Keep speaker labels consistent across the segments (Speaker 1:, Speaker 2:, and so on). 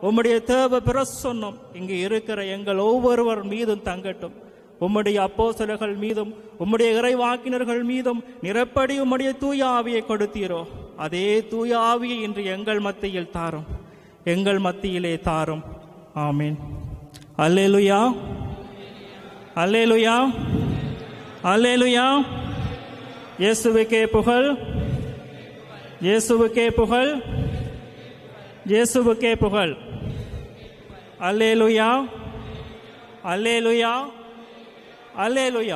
Speaker 1: உம்முடைய தேவ பிரசன்னம் இங்கே இருக்கிற எங்கள் ஒவ்வொருவர் மீதும் தங்கட்டும் உம்முடைய அப்போஸ்தலர்கள் மீதும் உம்முடைய இறைவாக்கினர்கள் மீதும் நிரப்படி உம்முடைய தூய ஆவியை கொடுத்தீரோ அதே தூய ஆவியை இன்று எங்கள் மத்தியில் தாரும் எங்கள் மத்தியிலே தாரும் ஆமீன் அல்லேலுயா அல்லேலுயா அல்லேலுயா இயேசுவுக்கே புகழ் இயேசுவுக்கே புகழ் இயேசுவுக்கே புகழ் அல்லேலுயா அல்லேலுயா அல்லேலுயா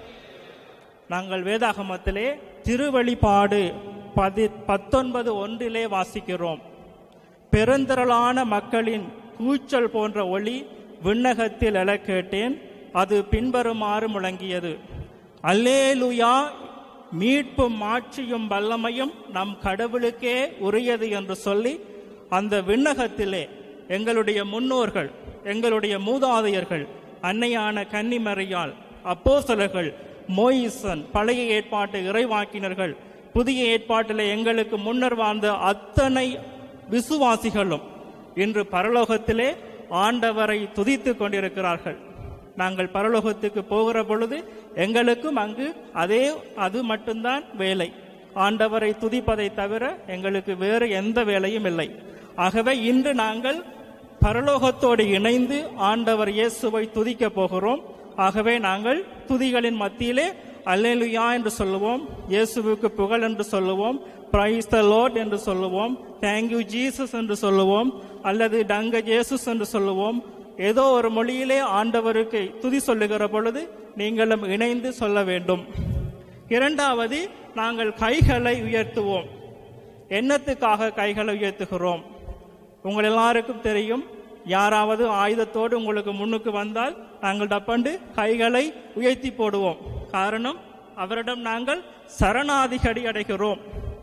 Speaker 1: நாங்கள் வேதாகமத்திலே திருவழிபாடு பதி பத்தொன்பது ஒன்றிலே வாசிக்கிறோம் பெருந்திரளான மக்களின் கூச்சல் போன்ற ஒளி விண்ணகத்தில் எழக் கேட்டேன் அது பின்வருமாறு முழங்கியது அல்லேலுயா மீட்பும் மாட்சியும் வல்லமையும் நம் கடவுளுக்கே உரியது என்று சொல்லி அந்த விண்ணகத்திலே எங்களுடைய முன்னோர்கள் எங்களுடைய மூதாதையர்கள் அன்னையான கன்னிமறையால் அப்போஸ்தலர்கள் மோயிசன் பழைய ஏற்பாட்டு இறைவாக்கினர்கள் புதிய ஏற்பாட்டில் எங்களுக்கு முன்னர் வாழ்ந்த அத்தனை விசுவாசிகளும் இன்று பரலோகத்திலே ஆண்டவரை துதித்துக் கொண்டிருக்கிறார்கள் நாங்கள் பரலோகத்துக்கு போகிற பொழுது எங்களுக்கும் அங்கு அதே அது மட்டும்தான் வேலை ஆண்டவரை துதிப்பதை தவிர எங்களுக்கு வேறு எந்த வேலையும் இல்லை ஆகவே இன்று நாங்கள் பரலோகத்தோடு இணைந்து ஆண்டவர் இயேசுவை துதிக்க போகிறோம் ஆகவே நாங்கள் துதிகளின் மத்தியிலே அல்லேலுயா என்று சொல்லுவோம் இயேசுவுக்கு புகழ் என்று சொல்லுவோம் பிரைஸ் த லார்ட் என்று சொல்லுவோம் தேங்க்யூ ஜீசஸ் என்று சொல்லுவோம் அல்லது டங்க ஜேசுஸ் என்று சொல்லுவோம் ஏதோ ஒரு மொழியிலே ஆண்டவருக்கு துதி சொல்லுகிற பொழுது நீங்களும் இணைந்து சொல்ல வேண்டும் இரண்டாவது நாங்கள் கைகளை உயர்த்துவோம் என்னத்துக்காக கைகளை உயர்த்துகிறோம் உங்கள் எல்லாருக்கும் தெரியும் யாராவது ஆயுதத்தோடு உங்களுக்கு முன்னுக்கு வந்தால் நாங்கள் டப்பண்டு கைகளை உயர்த்தி போடுவோம் காரணம் அவரிடம் நாங்கள் சரணாதிகடி அடைகிறோம்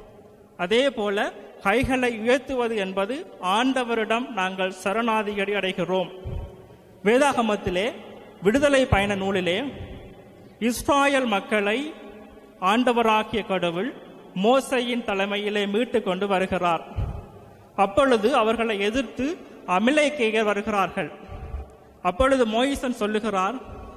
Speaker 1: அதே போல கைகளை உயர்த்துவது என்பது ஆண்டவரிடம் நாங்கள் சரணாதிகடி அடைகிறோம் வேதாகமத்திலே விடுதலை பயண நூலிலே இஸ்ராயல் மக்களை ஆண்டவராகிய கடவுள் மோசையின் தலைமையிலே மீட்டு கொண்டு வருகிறார் அப்பொழுது அவர்களை எதிர்த்து அமிலேக்கேயர் வருகிறார்கள் அப்பொழுது மோயிசன் சொல்லுகிறார்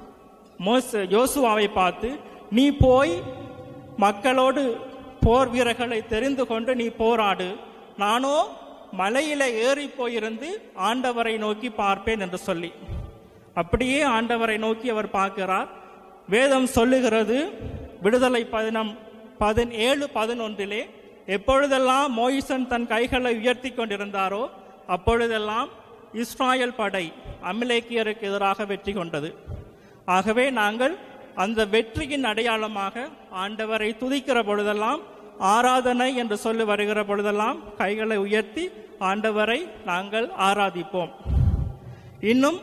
Speaker 1: மோச யோசுவாவை பார்த்து நீ போய் மக்களோடு போர் வீரர்களை தெரிந்து கொண்டு நீ போராடு நானோ மலையில ஏறி போயிருந்து ஆண்டவரை நோக்கி பார்ப்பேன் என்று சொல்லி அப்படியே ஆண்டவரை நோக்கி அவர் பார்க்கிறார் வேதம் சொல்லுகிறது விடுதலை பதினம் பதினேழு பதினொன்றிலே எப்பொழுதெல்லாம் மோயிசன் தன் கைகளை உயர்த்தி கொண்டிருந்தாரோ அப்பொழுதெல்லாம் இஸ்ராயல் படை அமிலேக்கியருக்கு எதிராக வெற்றி கொண்டது ஆகவே நாங்கள் அந்த வெற்றியின் அடையாளமாக ஆண்டவரை துதிக்கிற பொழுதெல்லாம் ஆராதனை என்று சொல்லி வருகிற பொழுதெல்லாம் கைகளை உயர்த்தி ஆண்டவரை நாங்கள் ஆராதிப்போம் இன்னும்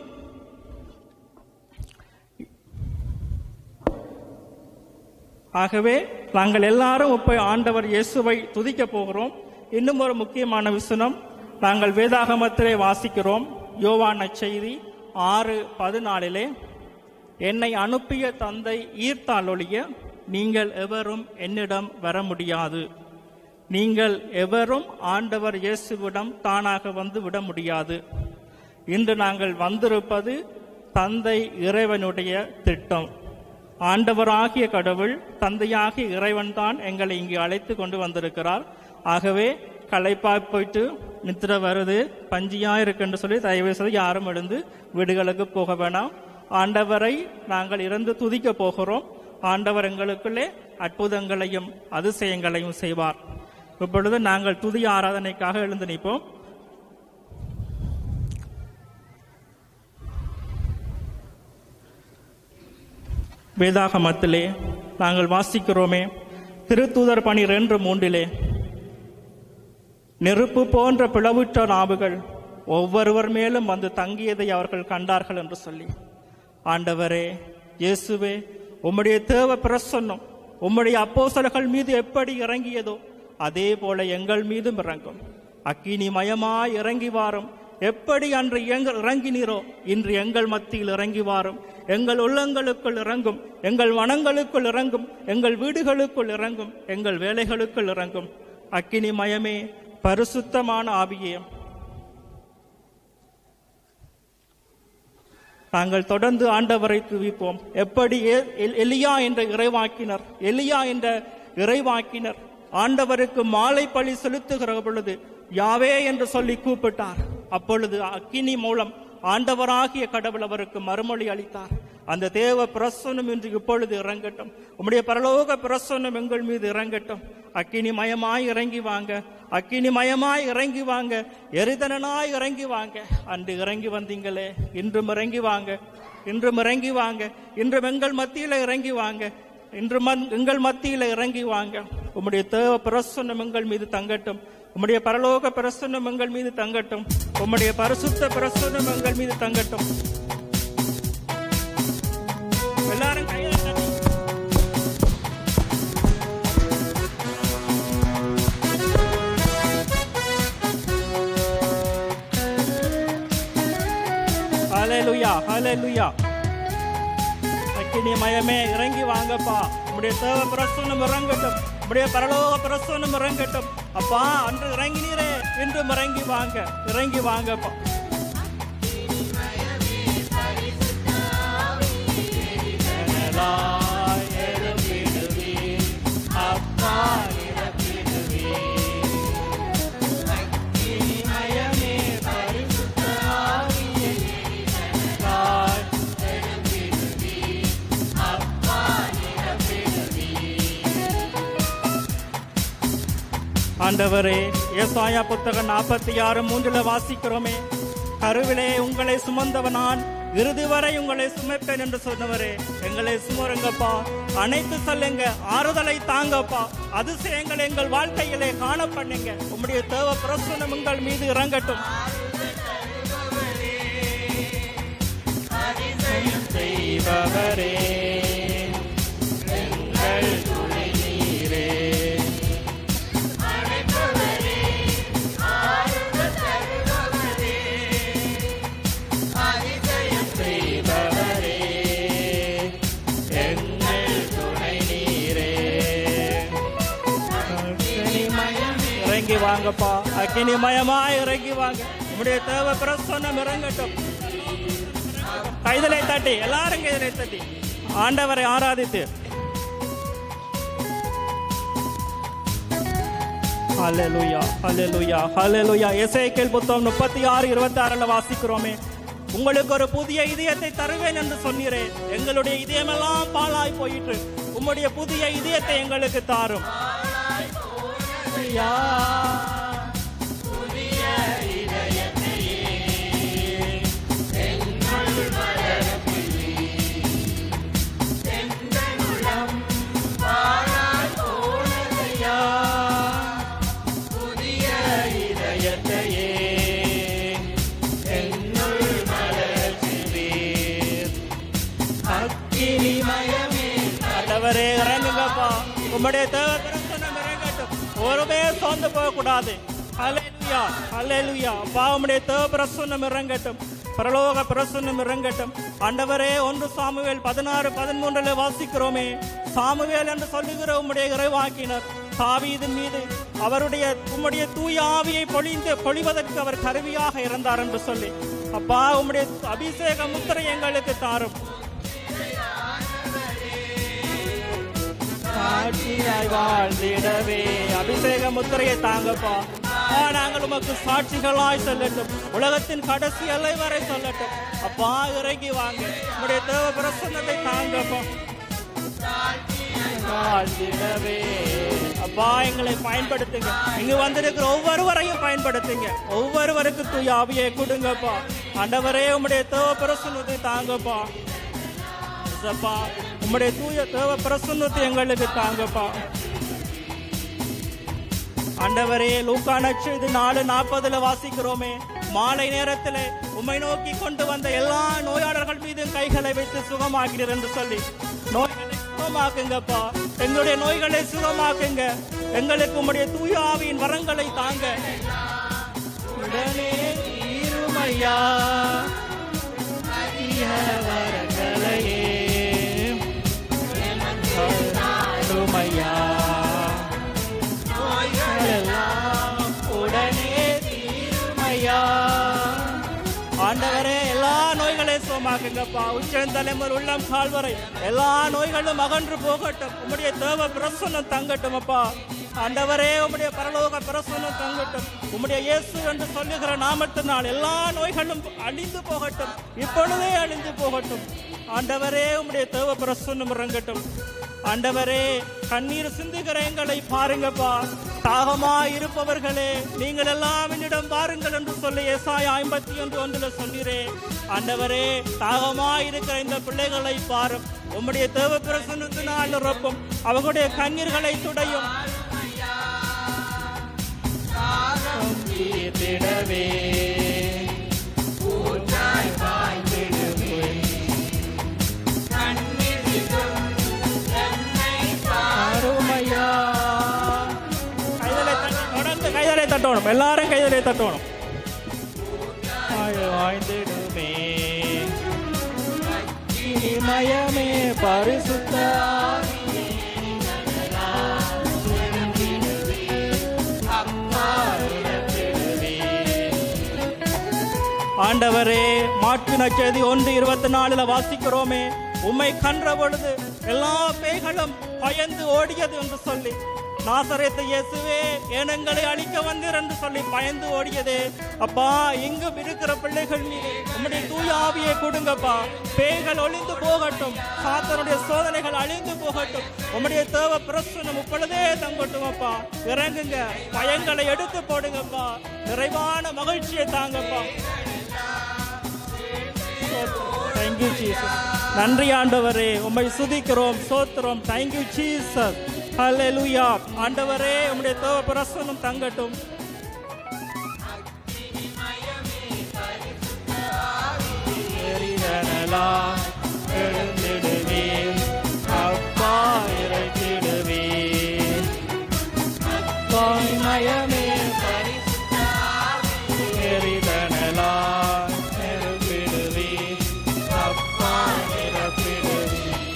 Speaker 1: ஆகவே நாங்கள் எல்லாரும் இப்போ ஆண்டவர் இயேசுவை துதிக்க போகிறோம் இன்னும் ஒரு முக்கியமான விஷயம் நாங்கள் வேதாகமத்திலே வாசிக்கிறோம் யோவான செய்தி ஆறு பதினாலிலே என்னை அனுப்பிய தந்தை ஈர்த்தால் ஒழிய நீங்கள் எவரும் என்னிடம் வர முடியாது நீங்கள் எவரும் ஆண்டவர் இயேசுவிடம் தானாக வந்து விட முடியாது இன்று நாங்கள் வந்திருப்பது தந்தை இறைவனுடைய திட்டம் ஆண்டவராகிய கடவுள் தந்தையாகிய இறைவன்தான் எங்களை இங்கு அழைத்து கொண்டு வந்திருக்கிறார் ஆகவே களைப்பா போயிட்டு நித்திர வருது பஞ்சியா இருக்குன்னு சொல்லி தயவு செய்து யாரும் எழுந்து வீடுகளுக்கு போக வேணாம் ஆண்டவரை நாங்கள் இறந்து துதிக்க போகிறோம் ஆண்டவர் எங்களுக்குள்ளே அற்புதங்களையும் அதிசயங்களையும் செய்வார் இப்பொழுது நாங்கள் துதி ஆராதனைக்காக எழுந்து நிற்போம் வேதாகமத்திலே நாங்கள் வாசிக்கிறோமே திருத்தூதர் பணி ரெண்டு மூன்றிலே நெருப்பு போன்ற பிளவுற்ற நாவுகள் ஒவ்வொருவர் மேலும் வந்து தங்கியதை அவர்கள் கண்டார்கள் என்று சொல்லி ஆண்டவரே இயேசுவே உம்முடைய தேவ பிரசன்னம் உம்முடைய அப்போசலர்கள் மீது எப்படி இறங்கியதோ அதே போல எங்கள் மீதும் இறங்கும் அக்கினி மயமாய் இறங்கி வாரும் எப்படி அன்று எங்கள் இறங்கினீரோ இன்று எங்கள் மத்தியில் இறங்கி வாரும் எங்கள் உள்ளங்களுக்குள் இறங்கும் எங்கள் வனங்களுக்குள் இறங்கும் எங்கள் வீடுகளுக்குள் இறங்கும் எங்கள் வேலைகளுக்குள் இறங்கும் அக்கினி மயமே பரிசுத்தமான ஆவியே நாங்கள் தொடர்ந்து ஆண்டவரை துதிப்போம் எப்படி ஏ- எல்- எலியா என்ற இறைவாக்கினர் எலியா என்ற இறைவாக்கினர் ஆண்டவருக்கு மாலை பழி செலுத்துகிற பொழுது யாவே என்று சொல்லி கூப்பிட்டார் அப்பொழுது அக்கினி மூலம் ஆண்டவராகிய கடவுள் அவருக்கு மறுமொழி அளித்தார் அந்த தேவ பிரசன்னம் இன்று இப்பொழுது இறங்கட்டும் உம்முடைய பரலோக பிரசன்னம் எங்கள் மீது இறங்கட்டும் அக்கினி மயமாய் இறங்கி வாங்க அக்கினி மயமாய் இறங்கி வாங்க எரிதனாய் இறங்கி வாங்க அன்று இறங்கி வந்தீங்களே இன்றும் இறங்கி வாங்க இன்றும் இறங்கி வாங்க இன்றும் எங்கள் மத்தியில இறங்கி வாங்க இன்று மந்- எங்கள் மத்தியில இறங்கி வாங்க உம்முடைய தேவ பிரசன்னம் எங்கள் மீது தங்கட்டும் உம்முடைய பரலோக பிரசன்னம் எங்கள் மீது தங்கட்டும் உம்முடைய பரிசுத்த பிரசன்னம் எங்கள் மீது தங்கட்டும் எல்லாரும் கையில தட்டி. ஹalleluya ஹalleluya அக்கினி மயமே இறங்கி வாங்கப்பா உம்முடைய தேவ பிரசன்னம் இறங்கட்டும் உம்முடைய பரலோக பிரசன்னம் இறங்கட்டும் அப்பா அன்று இறங்கினீரே இன்றும் இறங்கி வாங்க இறங்கி வாங்கப்பா எனலாய் எழும்பிடுவீர். அப்பா நிரப்பிடுவீர். அக்கினி மயமே பரிசுத்த ஆவியே எனலாய் எழும்பிடுவீர். அப்பா நிரப்பிடுவீர். ஆண்டவரே ஏசாயா புத்தகம் நாற்பத்தி ஆறு மூன்றுல வாசிக்கிறோமே கருவிலே உங்களை சுமந்தவன் நான் இறுதி வரை உங்களை சுமைப்பேன் என்று சொன்னவரே எங்களை சுமருங்கப்பா அனைத்து சொல்லுங்க ஆறுதலை தாங்கப்பா அதிசயங்கள் எங்கள் வாழ்க்கையிலே காண பண்ணுங்க உம்முடைய தேவ பிரசனம் உங்கள் மீது இறங்கட்டும் செய்பவரே எங்கள் துணை நீரே செய்பவரே எங்கள் துணை நீரே அக்கினிமயமே இறங்கி வாங்கப்பா அக்கினிமயமா இறங்கி வாங்க உம்முடைய தேவ பிரசன்னம் இறங்கட்டும் கைதலை தட்டி எல்லாரும் கைதலை தட்டி ஆண்டவரை ஆராதித்து ஹalleluya ஹalleluya ஹalleluya எசேக்கியேல் புத்தகம் 36 26ல வாசிக்கிறோமே உங்களுக்கு ஒரு புதிய இதயத்தை தருவேன் என்று சொன்னீரே எங்களுடைய இதயமெல்லாம் பாழாய் போயிற்று உம்முடைய புதிய இதயத்தை எங்களுக்கு தாரும் ஐயா, புதிய இதயத்தையே எங்கள் மலர்ப்பில் எங்கள் உளம் பாழாய் போனதையா புதிய இதயத்தையே என்னுள் மலர்ச்சிவீர் அக்கினிமயமே ஆண்டவரே இறங்குங்கப்பா உம்முடைய தேவ பிரசனம் இறங்கட்டும் ஒருமே சோர்ந்து போகக்கூடாது ஹalleluya ஹalleluya அப்பா உம்முடைய தேவ பிரசனம் இறங்கட்டும் பரலோக பிரசனம் இறங்கட்டும் ஆண்டவரே ஒன்று சாமுவேல் பதினாறு பதிமூன்றுல வாசிக்கிறோமே சாமுவேல் என்று சொல்லுகிற உம்முடைய இறைவாக்கினர் தாவீதின் மீது அவருடைய உம்முடைய தூய ஆவியை பொழிந்து பொழிவதற்கு அவர் கருவியாக இருந்தார் என்று சொல்லி அப்பா உம்முடைய அபிஷேக முத்திரை எங்களுக்கு தாரும் சாட்சியாய் வாழ்ந்திடவே அபிஷேக முத்திரையை தாங்கப்பா ஆ, நாங்கள் உமக்கு சாட்சிகளாய் சொல்லட்டும் உலகத்தின் கடைசி எல்லை வரை சொல்லட்டும் அப்பா இறங்கி வாங்க உங்களுடைய தேவ பிரசன்னத்தை தாங்கப்பா வாழ்ந்திடவே அப்பா எங்களை பயன்படுத்துங்க இங்கு வந்திருக்கிற ஒவ்வொருவரையும் பயன்படுத்துங்க ஒவ்வொருவருக்கு தூய ஆவியை கொடுங்கப்பா ஆண்டவரே உம்முடைய தேவ பிரசன்னத்தை தாங்கப்பா அப்பா உம்முடைய தூய தேவ பிரசன்னத்தை எங்களுக்கு தாங்கப்பா ஆண்டவரே லூக்கா நட்சது நாலு நாற்பதுல வாசிக்கிறோமே மாலை நேரத்துல உம்மை நோக்கி கொண்டு வந்த எல்லா நோயாளர்கள் மீதும் கைகளை வைத்து சுகமாக்கிறீர் என்று சொல்லி நோய்களை சுகமாக்குங்கப்பா எங்களுடைய நோய்களை சுகமாக்குங்க எங்களுக்கு உம்முடைய தூய ஆவியின் வரங்களை தாங்க உடனே தீருமையா அதிக வரங்களையே அருமையா நோய்களெல்லாம் உடனே தீருமையா ஆண்டவரே எல்லா நோய்களையும் சுகமாக்குங்க இறங்குங்கப்பா உச்சந்தலைமுறை உள்ளம் கால்வரை எல்லா நோய்களும் அகன்று போகட்டும் உம்முடைய தேவ பிரசன்னம் தங்கட்டும் அப்பா ஆண்டவரே உம்முடைய பரலோக பிரசன்னம் தங்கட்டும் உம்முடைய இயேசு என்று சொல்லுகிற நாமத்தினால் எல்லா நோய்களும் அழிந்து போகட்டும் இப்பொழுதே அழிந்து போகட்டும் ஆண்டவரே உம்முடைய தேவ பிரசன்னம் இறங்கட்டும் ஆண்டவரே கண்ணீர் சிந்துகிற எங்களை பாருங்கப்பா தாகமா இருப்பவர்களே நீங்கள் எல்லாம் என்னிடம் பாருங்கள் என்று சொல்லி ஏசாய் ஐம்பத்தி ஒன்று ஒன்றுல சொல்கிறே ஆண்டவரே தாகமா இருக்கிற இந்த பிள்ளைகளை பாரும் உம்முடைய தேவ பிரசன்னத்தினால் நிரப்பும் அவர்களுடைய கண்ணீர்களை துடையும் தீர்த்திடவே அருமையா கைதலை தட்டி தொடர்ந்து கைதலை தட்டணும் எல்லாரும் கைதலை தட்டணும் வாய்ந்திடுமே மயமே பரிசுத்த ஆண்டவரே மாட்டு நச்செய்தி ஒன்று இருபத்தி நாலுல வாசிக்கிறோமே உம்மை கன்ற பொழுது எல்லா பேய்களும் பயந்து ஓடியது என்று சொல்லி நாசரேத்து இயேசுவே ஏனங்களை அழிக்க வந்தீர் என்று சொல்லி பயந்து ஓடியதே அப்பா இங்கும் இருக்கிற பிள்ளைகள் மீது உம்முடைய தூய ஆவியை கொடுங்கப்பா பேய்கள் ஒளிந்து போகட்டும் சாத்தனுடைய சோதனைகள் அழிந்து போகட்டும் உம்முடைய தேவ பிரசனம் இப்பொழுதே தங்கட்டும் அப்பா இறங்குங்க பயங்களை எடுத்து போடுங்கப்பா நிறைவான மகிழ்ச்சியை தாங்கப்பா தேங்க்யூ ஜீசஸ் நன்றி ஆண்டவரே உம்மை சுதிக்கிறோம் சோத்திரம் தேங்க்யூ ஜீசஸ் ஹalleluya ஆண்டவரே உம்முடைய தேவ பிரசன்னம் தங்கட்டும் எரிதனலாம் எழுந்திடுவேன் அப்பா இறைத்திடுவேன் அப்பா மயமே எரிதனலாம் நிரப்பிடுவேன் அப்பா நிரப்பிடுவேன்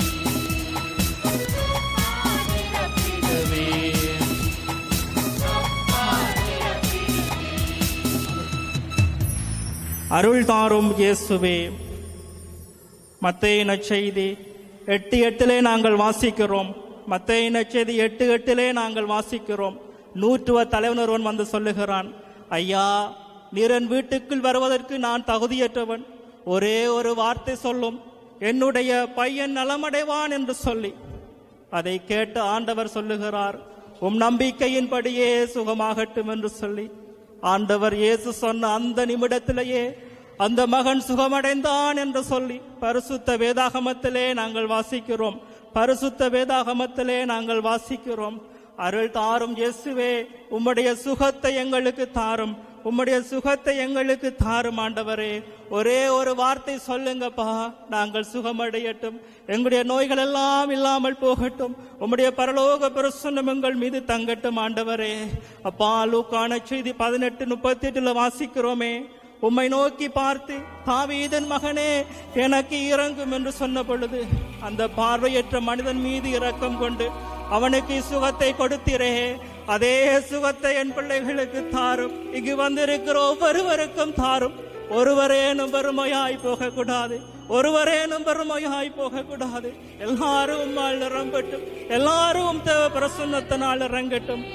Speaker 1: அருள் தாரும் இயேசுவே மத்தேய நற்செய்தி எட்டு எட்டிலே நாங்கள் வாசிக்கிறோம் மத்தேய நற்செய்தி எட்டு எட்டிலே நாங்கள் வாசிக்கிறோம் நூற்றுவ தலைவனொருவன் வந்து சொல்லுகிறான் ஐயா நீர் என் வீட்டுக்குள் வருவதற்கு நான் தகுதியற்றவன் ஒரே ஒரு வார்த்தை சொல்லும் என்னுடைய பையன் நலமடைவான் என்று சொல்லி அதை கேட்டு ஆண்டவர் சொல்லுகிறார் உம் நம்பிக்கையின்படியே சுகமாகட்டும் என்று சொல்லி ஆண்டவர் இயேசு சொன்ன அந்த நிமிடத்திலேயே அந்த மகன் சுகமடைந்தான் என்று சொல்லி பரிசுத்த வேதாகமத்திலே நாங்கள் வாசிக்கிறோம் பரிசுத்த வேதாகமத்திலே நாங்கள் வாசிக்கிறோம் அருள் தாரும் இயேசுவே உம்முடைய சுகத்தை எங்களுக்கு தாரும் உம்முடைய சுகத்தை எங்களுக்கு தாரும் ஆண்டவரே ஒரே ஒரு வார்த்தை சொல்லுங்கப்பா நாங்கள் சுகமடையட்டும் எங்களுடைய நோய்கள் எல்லாம் இல்லாமல் போகட்டும் உம்முடைய பரலோக பிரசன்னம் எங்கள் மீது தங்கட்டும் ஆண்டவரே அப்பா லூக்கான செய்தி பதினெட்டு முப்பத்தி எட்டுல வாசிக்கிறோமே உம்மை நோக்கி பார்த்து தாவீதன் மகனே எனக்கு இறங்கும் என்று சொன்ன பொழுது அந்த பார்வையற்ற மனிதன் மீது இரக்கம் கொண்டு அவனுக்கு சுகத்தை கொடுத்தீரே அதே சுகத்தை என் பிள்ளைகளுக்கு தாரும் இங்கு வந்திருக்கிற ஒவ்வொருவருக்கும் தாரும் ஒருவரேனும் வறுமையாய் போகக்கூடாது ஒருவரேனும் வறுமையாய் போகக்கூடாது எல்லாரும் உம்மால் நிரம்பட்டும் எல்லாரும் தேவ பிரசன்னத்தினால் இறங்கட்டும்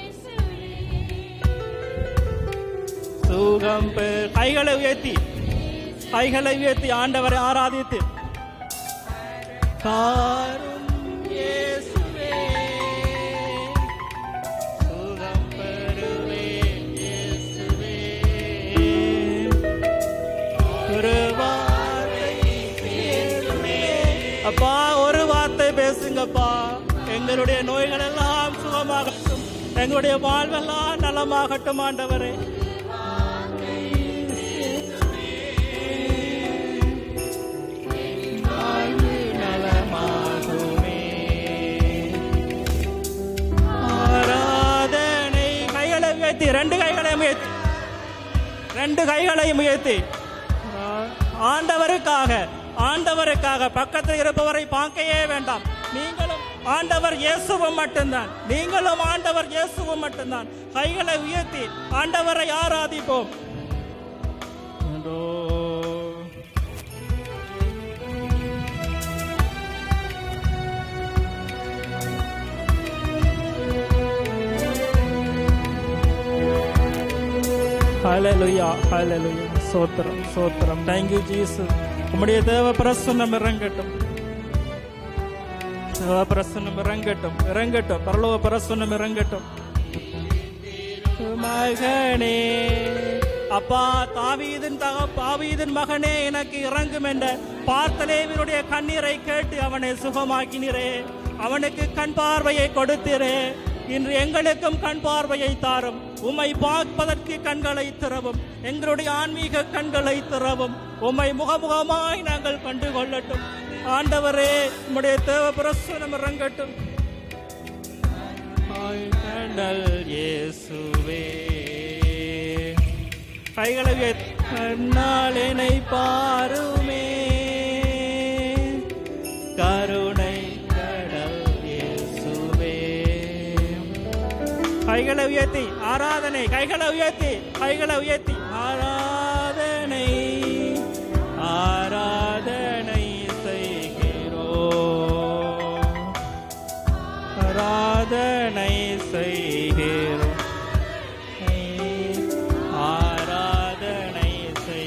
Speaker 1: சுகம் பெ- கைகளை உயர்த்தி கைகளை உயர்த்தி ஆண்டவரை ஆராதித்து காரும் இயேசுவே சுகம் பெறுவேன் இயேசுவே ஒரு வார்த்தை பேசுமே. அப்பா ஒரு வார்த்தை பேசுங்கப்பா எங்களுடைய நோய்கள் எல்லாம் சுகமாகட்டும் எங்களுடைய வாழ்வெல்லாம் நலமாகட்டும் ஆண்டவரே வாழ்வு நலமாகுமே. ஆராதனை கைகளை உயர்த்தி ரெண்டு கைகளை உயர்த்தி ரெண்டு கைகளையும் உயர்த்தி ஆண்டவருக்காக ஆண்டவருக்காக பக்கத்தில் இருப்பவரை பார்க்கவே வேண்டாம் நீங்களும் ஆண்டவர் இயேசுவும் மட்டும்தான் நீங்களும் ஆண்டவர் இயேசுவும் மட்டும்தான் கைகளை உயர்த்தி ஆண்டவரை ஆராதிப்போம் ஹalleluya ஹalleluya சோத்திரம் சோத்திரம் தேங்க் யூ ஜீசஸ் உம்முடைய தேவ பிரசன்னம் இறங்கட்டும் தேவ பிரசன்னம் இறங்கட்டும் இறங்கட்டும் பரலோக பிரசன்னம் இறங்கட்டும் மகனே அப்பா தாவீதின் தக தாவீதின் மகனே எனக்கு இறங்கும் என்ற பார்த்தலேவினுடைய கண்ணீரை கேட்டு அவனை சுகமாக்கினீரே அவனுக்கு கண் பார்வையை கொடுத்தீரே இன்று எங்களுக்கும் கண் பார்வையை தாரும் உம்மை பார்ப்பதற்கு கண்களை திறவும் எங்களுடைய ஆன்மீக கண்களை திறவும் உம்மை முகமுகமாய் நாங்கள் கண்டு கொள்ளட்டும் ஆண்டவரே உம்முடைய தேவ பிரசுரம் இறங்கட்டும் கடல் இயேசுவே கைகளை உயர்த்தி, கண்ணால் என்னை பாருமே கருணை கடல் இயேசுவே கைகளை உயர்த்தி ஆராதனை கைகளை உயர்த்தி கைகளை உயர்த்தி ஆராதனை ஆராதனை செய்கிறோம் ஆராதனை செய்கிறோம் ஆராதனை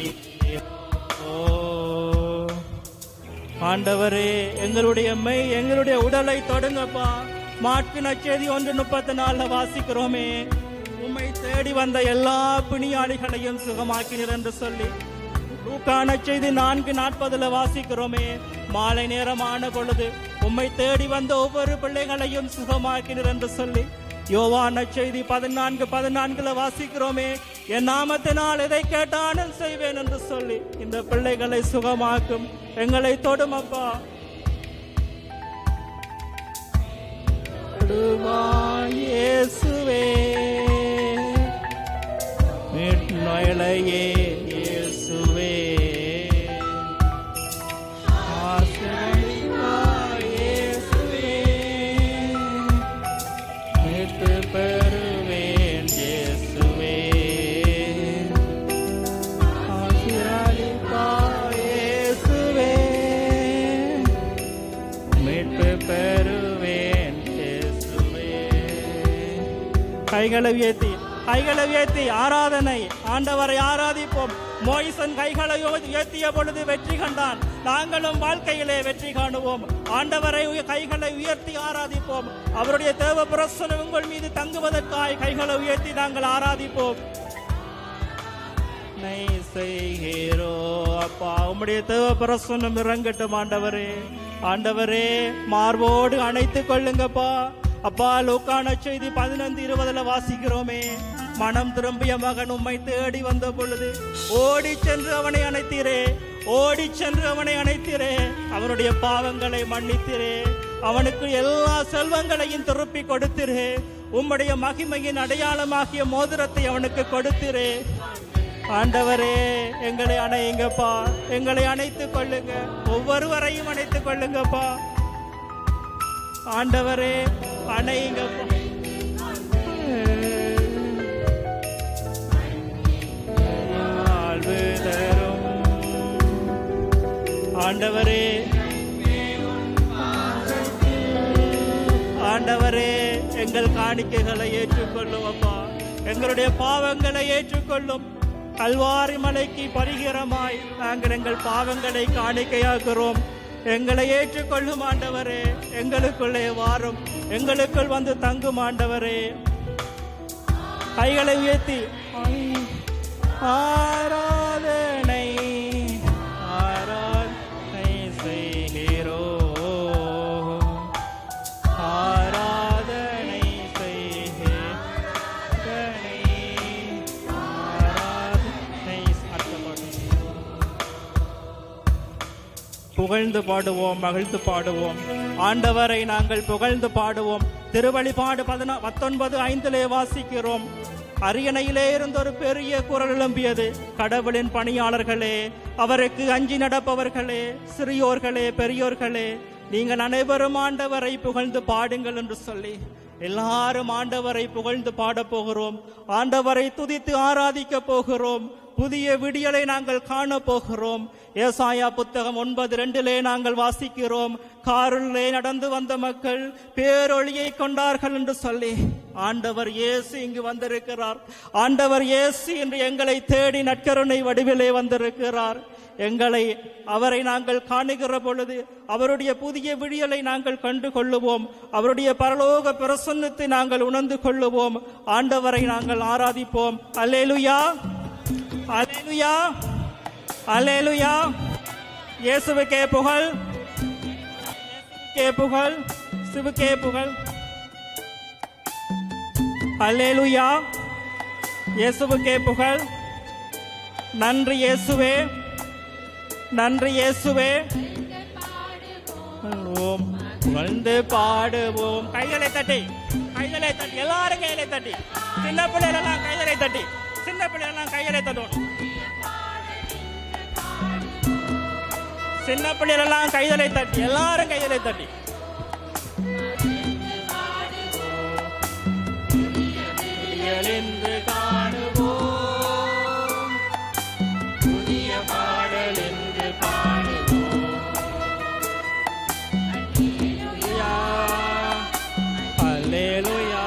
Speaker 1: செய்கிறோம் ஆண்டவரே எங்களுடைய மெய் எங்களுடைய உடலை தொடுங்கப்பா மாட்கு நச்செய்தி ஒன்று முப்பத்தி நாலுல வாசிக்கிறோமே உம்மை தேடி வந்த எல்லா பிணியாளிகளையும் சுகமாக்கினர் என்று சொல்லி லூக்கான செய்தி நான்கு நாற்பதுல வாசிக்கிறோமே மாலை நேரமான பொழுது உம்மை தேடி வந்த ஒவ்வொரு பிள்ளைகளையும் சுகமாக்கினர் என்று சொல்லி யோவான செய்தி பதினான்கு பதினான்குல வாசிக்கிறோமே என் நாமத்தினால் எதை கேட்டாலும் செய்வேன் என்று சொல்லி இந்த பிள்ளைகளை சுகமாக்கும் எங்களை தொடுமப்பா தொடுவாய் இயேசுவே மீட்நொயலையே இயேசுவே ஆசிரியப்பாய் இயேசுவே மீட்டு பெறுவேன் இயேசுவே ஆசிரியப்பாய் இயேசுவே மீட்பு பெறுவேன் இயேசுவே கைகளை உயர்த்தி கைகளை உயர்த்தி ஆராதனை ஆண்டவரை ஆராதிப்போம் மோயிசன் கைகளை உயர்த்திய பொழுது வெற்றி கண்டான் நாங்களும் வாழ்க்கையிலே வெற்றி காணுவோம் ஆண்டவரை உய- கைகளை உயர்த்தி ஆராதிப்போம் அவருடைய தேவ பிரசனம் உங்கள் மீது தங்குவதற்காய் கைகளை உயர்த்தி நாங்கள் ஆராதிப்போம் நை செய்கிறோ அப்பா உம்முடைய தேவ பிரசன்னம் இறங்கட்டும் ஆண்டவரே ஆண்டவரே மார்போடு அணைத்துக் கொள்ளுங்கப்பா அப்பா லோக்கான செய்தி பதினைந்து இருபதுல வாசிக்கிறோமே மனம் திரும்பிய மகன் உம்மை தேடி வந்த பொழுது ஓடி சென்று அவனை அணைத்தீரே ஓடி சென்று அவனை அணைத்தீரே அவனுடைய பாவங்களை மன்னித்தீரே அவனுக்கு எல்லா செல்வங்களையும் திருப்பி கொடுத்தீரே உம்முடைய மகிமையின் அடையாளமாகிய மோதிரத்தை அவனுக்கு கொடுத்தீரே ஆண்டவரே எங்களை அணையுங்கப்பா எங்களை அணைத்துக் கொள்ளுங்க ஒவ்வொருவரையும் அணைத்துக் கொள்ளுங்கப்பா ஆண்டவரே அணையுங்கப்பா வாழ்வு தரும் ஆண்டவரே ஆண்டவரே எங்கள் காணிக்கைகளை ஏற்றுக்கொள்ளும் அப்பா எங்களுடைய பாவங்களை ஏற்றுக்கொள்ளும் கல்வாரி மலைக்கு பரிகரமாய் நாங்கள் எங்கள் பாவங்களை காணிக்கையாக்குறோம் எங்களை ஏற்றுக்கொள்ளும் ஆண்டவரே எங்களுக்குள்ளே வாரும் எங்களுக்குள் வந்து தங்கும் ஆண்டவரே கைகளை உயர்த்தி ஆராதனை ஆராதனை செய்கிறோ ஆராதனை செய்கிறனை ஆராதனை அடுத்த பாட்டு. புகழ்ந்து பாடுவோம் மகிழ்ந்து பாடுவோம் ஆண்டவரை நாங்கள் புகழ்ந்து பாடுவோம் திருவழிபாடு பதினா பத்தொன்பது ஐந்திலே வாசிக்கிறோம் அரியணையிலே இருந்த ஒரு பெரிய குரல் எழும்பியது கடவுளின் பணியாளர்களே அவருக்கு அஞ்சி நடப்பவர்களே சிறியோர்களே பெரியோர்களே நீங்கள் அனைவரும் ஆண்டவரை புகழ்ந்து பாடுங்கள் என்று சொல்லி எல்லாரும் ஆண்டவரை புகழ்ந்து பாடப் போகிறோம் ஆண்டவரை துதித்து ஆராதிக்க போகிறோம் புதிய விடியலை நாங்கள் காண போகிறோம் ஏசாயா புத்தகம் ஒன்பது ரெண்டிலே நாங்கள் வாசிக்கிறோம் காரிலே நடந்து வந்த மக்கள் பேரொளியை கொண்டார்கள் என்று சொல்லி ஆண்டவர் இயேசு இங்கு வந்திருக்கிறார் ஆண்டவர் இயேசு இன்று எங்களை தேடி நற்கருணை வடிவிலே வந்திருக்கிறார் எங்களை அவரை நாங்கள் காணுகிற பொழுது அவருடைய புதிய விடியலை நாங்கள் கண்டு கொள்ளுவோம் அவருடைய பரலோக பிரசன்னத்தை நாங்கள் உணர்ந்து கொள்ளுவோம் ஆண்டவரை நாங்கள் ஆராதிப்போம் அல்லேலுயா அல்லேலுயா அல்லேலுயா இயேசுவுக்கே புகழ் இயேசுவுக்கே புகழ் சிவுக்கே புகழ் அல்லேலுயா இயேசுவுக்கே புகழ் நன்றி இயேசுவே நன்றி இயேசுவே ஓம் புகழ்ந்து பாடுவோம் கைகளை தட்டி கைகளை தட்டி எல்லாரும் கைகளை தட்டி சின்ன பிள்ளைகளெல்லாம் கைகளை தட்டி சின்ன பிள்ளைகளெல்லாம் கைகளை தட்டணும் சின்ன பிள்ளைகளெல்லாம் கைகளை தட்டி எல்லாரும் கைகளை தட்டி என்று காணுவோம் புதிய பாடல் என்று பாடுவோம் அல்லேலூயா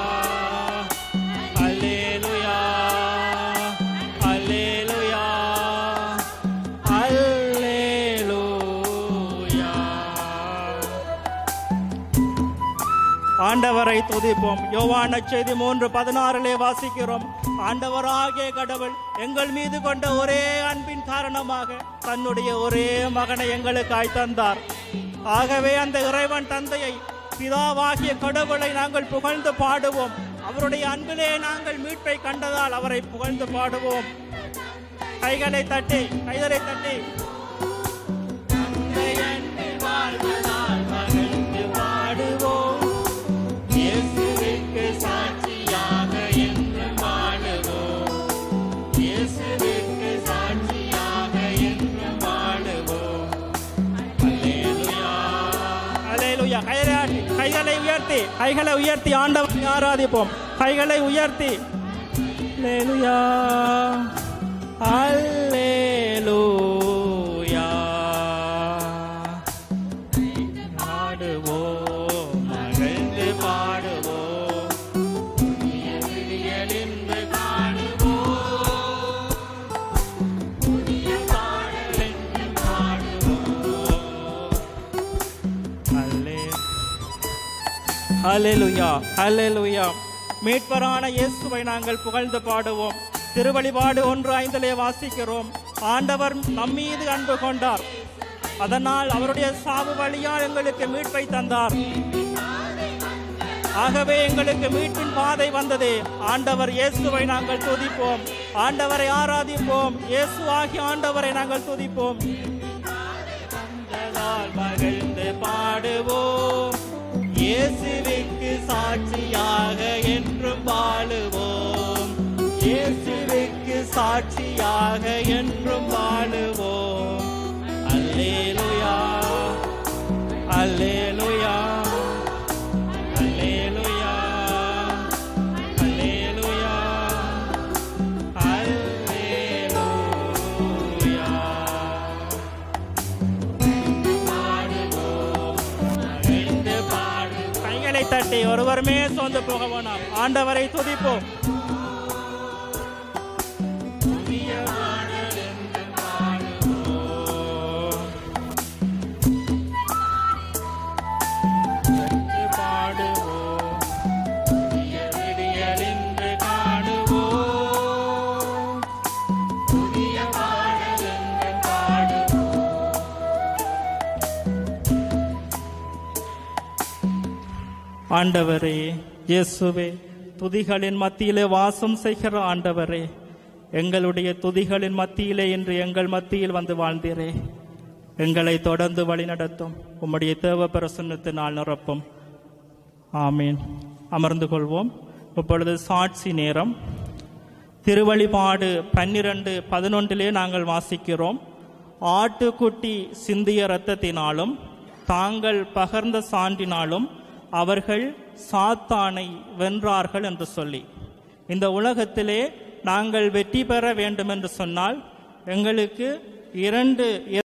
Speaker 1: அல்லேலூயா அல்லேலூயா அல்லேலூயா ஆண்டவரை துதிப்போம் யோவான செய்தி மூன்று பதினாறிலே வாசிக்கிறோம் ஆண்டவராகிய கடவுள் எங்கள் மீது கொண்ட ஒரே அன்பின் காரணமாக தன்னுடைய ஒரே மகனை எங்களுக்காய் தந்தார் ஆகவே அந்த இறைவன் தந்தையை பிதாவாகிய கடவுளை நாங்கள் புகழ்ந்து பாடுவோம் அவருடைய அன்பிலே நாங்கள் மீட்பை கண்டதால் அவரை புகழ்ந்து பாடுவோம் கைகளை தட்டி கைகளை தட்டி தந்தை அன்பில் வாழ்வதால் மகிழ்ந்து பாடுவோம் இயேசுவுக்கு சாட்சியாக என்றும் வாழுவோம் இயேசுவுக்கு சாட்சியாக என்றும் வாழுவோம் அல்லேலூயா அல்லேலூயா கைகளை ஆட்டி, கைகளை உயர்த்தி கைகளை உயர்த்தி ஆண்டவரை ஆராதிப்போம் கைகளை உயர்த்தி அல்லேலூயா அல்லேலூயா பாடுவோம் மகிழ்ந்து பாடுவோம் புதிய விடியல் என்று காணுவோம் புதிய பாடல் என்று பாடுவோம் அல்லே ஹalleluya ஹalleluya மீட்பரான இயேசுவை நாங்கள் புகழ்ந்து பாடுவோம் திருவழிபாடு ஒன்று ஐந்திலே வாசிக்கிறோம் ஆண்டவர் நம்மீது அன்பு கொண்டார் அதனால் அவருடைய சாவு வழியால் எங்களுக்கு மீட்பை தந்தார் ஆகவே எங்களுக்கு மீட்பின் பாதை வந்தது ஆண்டவர் இயேசுவை நாங்கள் துதிப்போம் ஆண்டவரை ஆராதிப்போம் இயேசு ஆகிய ஆண்டவரை நாங்கள் துதிப்போம் வந்ததால் மகிழ்ந்து பாடுவோம் இயேசுவுக்கு சாட்சியாக என்றும் வாழுவோம் இயேசுவுக்கு சாட்சியாக என்றும் வாழுவோம் அல்லேலூயா அல்லேலூயா அல்லேலூயா அல்லேலூயா அல்லேலூயா கைகளை தட்டி ஒருவருமே சொந்து போக வேணாம் ஆண்டவரை துதிப்போம் புதிய பாடல் என்று பாடுவோம். என்று பாடுவோம். புதிய விடியல் என்று காணுவோம். புதிய பாடல் என்று பாடுவோம் ஆண்டவரே இயேசுவே துதிகளின் மத்தியிலே வாசம் செய்கிற ஆண்டவரே எங்களுடைய துதிகளின் மத்தியிலே இன்று எங்கள் மத்தியில் வந்து வாழ்ந்தீரே எங்களை தொடர்ந்து வழிநடத்தும் உம்முடைய தேவ பிரசன்னத்தினால் நிரப்பும் ஆமீன் அமர்ந்து கொள்வோம் இப்பொழுது சாட்சி நேரம் திருவழிபாடு பன்னிரண்டு பதினொன்றிலே நாங்கள் வாசிக்கிறோம் ஆட்டுக்குட்டி சிந்திய இரத்தத்தினாலும் தாங்கள் பகர்ந்த சான்றினாலும் அவர்கள் சாத்தானை வென்றார்கள் என்று சொல்லி இந்த உலகத்திலே நாங்கள் வெற்றி பெற வேண்டும் என்று சொன்னால் எங்களுக்கு இரண்டு